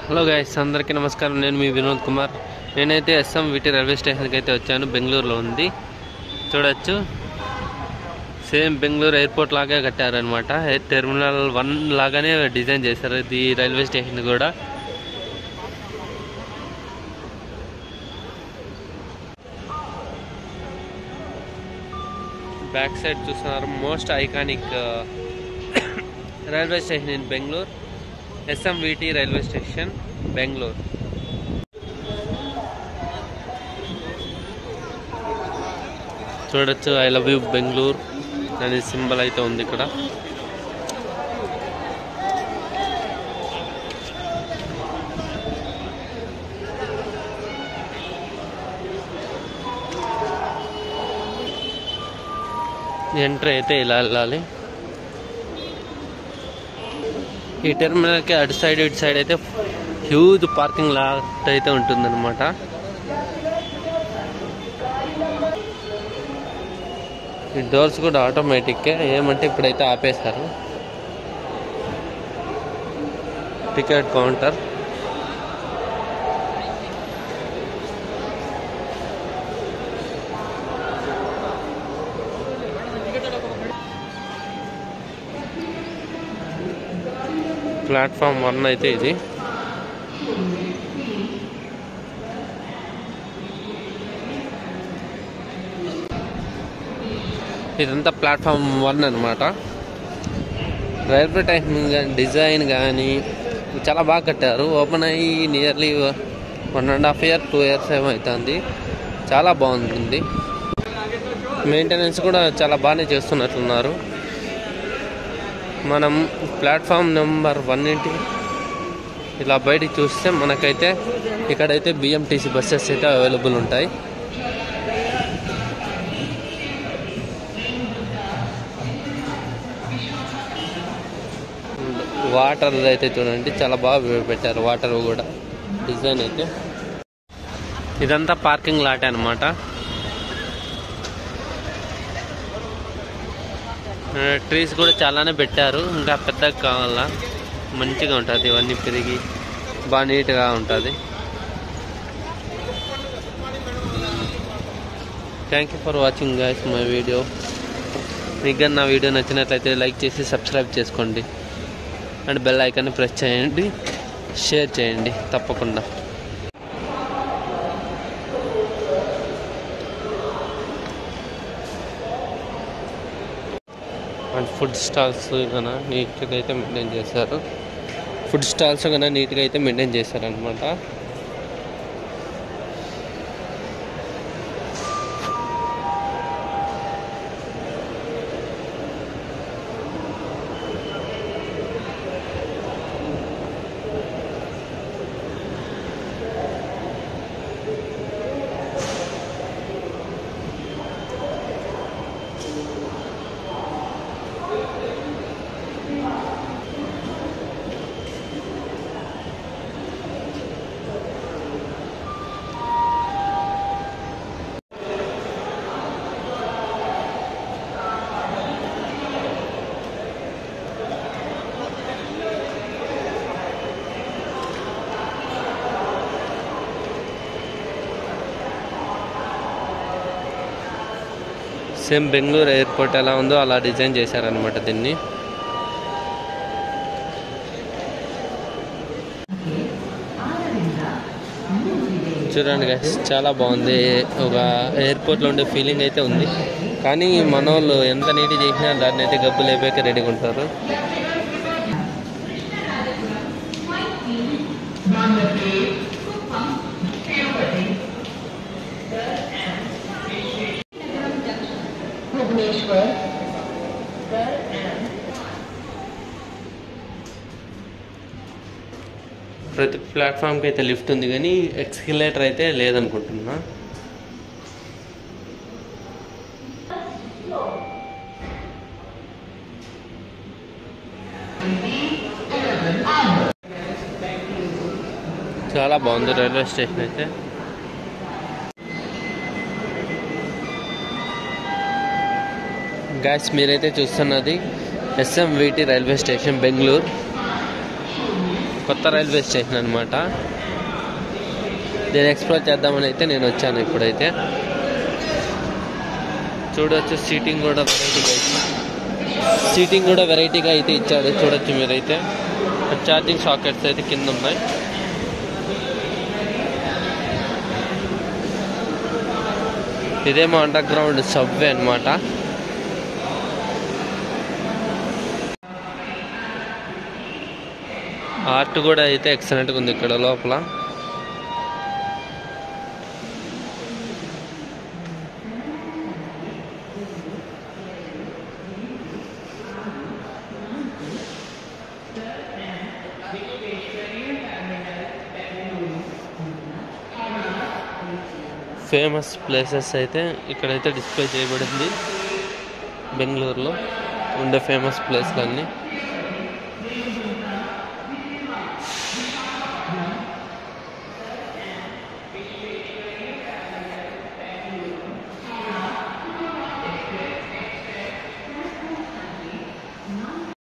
hello guys అందరికీ నమస్కారం నేను మీ వినోద్ కుమార్ నేనైతే ఎస్ఎం విటి రైల్వే స్టేషన్కి అయితే వచ్చాను బెంగళూరులో ఉంది చూడొచ్చు సేమ్ బెంగళూరు ఎయిర్పోర్ట్ లాగే కట్టారనమాట టెర్మినల్ వన్ లాగానే డిజైన్ చేశారు ఇది రైల్వే స్టేషన్ కూడా బ్యాక్ సైడ్ చూస్తున్నారు most iconic railway station in Bengaluru SMVT railway station Bengaluru చూడొచ్చు ఐ లవ్ యూ బెంగళూరు అనే సింబల్ అయితే ఉంది ఇక్కడ ఎంట్రీ అయితే ఇలా వెళ్ళాలి ఈ టెర్మినల్కి అటు సైడ్ ఇటు సైడ్ అయితే హ్యూజ్ పార్కింగ్ లాట్ అయితే ఉంటుందన్నమాట ఈ డోర్స్ కూడా ఆటోమేటిక్కే ఏమంటే ఇప్పుడైతే ఆపేశారు టికెట్ కౌంటర్ ప్లాట్ఫామ్ వన్ అయితే ఇది ఇదంతా ప్లాట్ఫామ్ వన్ అనమాట రైల్వే టైమింగ్ డిజైన్ కానీ చాలా బాగా కట్టారు ఓపెన్ అయ్యి nearly one and half year two years ఏమో అవుతుంది చాలా బాగుంటుంది మెయింటెనెన్స్ కూడా చాలా బాగానే చేస్తున్నట్లున్నారు మనం ప్లాట్ఫామ్ నెంబర్ వన్ ఏంటి ఇలా బయటికి చూస్తే మనకైతే ఇక్కడైతే బిఎంటీసీ బస్సెస్ అయితే అవైలబుల్ ఉంటాయి వాటర్ అయితే చూడండి చాలా బాగా పెట్టారు వాటర్ కూడా డిజైన్ అయితే ఇదంతా పార్కింగ్ లాట్ అనమాట ట్రీస్ కూడా చాలానే పెట్టారు ఇంకా పెద్దగా కావాలా మంచిగా ఉంటుంది ఇవన్నీ పెరిగి బాగా నీట్గా ఉంటుంది thank you for watching guys my video మీకు నా వీడియో నచ్చినట్లయితే లైక్ చేసి సబ్స్క్రైబ్ చేసుకోండి అండ్ బెల్ ఐకాన్ని ప్రెస్ చేయండి షేర్ చేయండి తప్పకుండా అండ్ ఫుడ్ స్టాల్స్ కన్నా నీట్గా అయితే మెయింటైన్ చేశారు ఫుడ్ స్టాల్స్ కన్నా నీట్గా అయితే మెయింటైన్ చేశారనమాట సేమ్ బెంగళూరు ఎయిర్పోర్ట్ ఎలా ఉందో అలా డిజైన్ చేశారనమాట దీన్ని చూడండి గైస్ చాలా బాగుంది ఒక ఎయిర్పోర్ట్లో ఉండే ఫీలింగ్ అయితే ఉంది కానీ మన వాళ్ళు ఎంత నీటి చేసినా దాన్ని అయితే గబ్బు లేపాక రెడీగా ఉంటారు भुवनेश्वर ప్రతి ప్లాట్ఫామ్కి అయితే లిఫ్ట్ ఉంది కానీ ఎక్స్కిలేటర్ అయితే లేదనుకుంటున్నా చాలా బాగుంది రైల్వే స్టేషన్ అయితే గాయస్ మీరైతే చూస్తున్నది ఎస్ఎంవిటి రైల్వే స్టేషన్ బెంగళూరు కొత్త రైల్వే స్టేషన్ అనమాట దీన్ని ఎక్స్ప్లోర్ చేద్దామని అయితే నేను వచ్చాను ఇప్పుడైతే చూడొచ్చు సీటింగ్ కూడా వెరైటీగా సీటింగ్ కూడా వెరైటీగా అయితే ఇచ్చాడు చూడొచ్చు మీరైతే ఛార్జింగ్ సాకెట్స్ అయితే కింద ఉన్నాయి ఇదేమో అండర్ గ్రౌండ్ సబ్వే అనమాట ఆర్ట్ కూడా అయితే ఎక్సలెంట్గా ఉంది ఇక్కడ లోపల ఫేమస్ ప్లేసెస్ అయితే ఇక్కడైతే డిస్ప్లే చేయబడింది బెంగళూరులో ఉండే ఫేమస్ ప్లేస్లన్నీ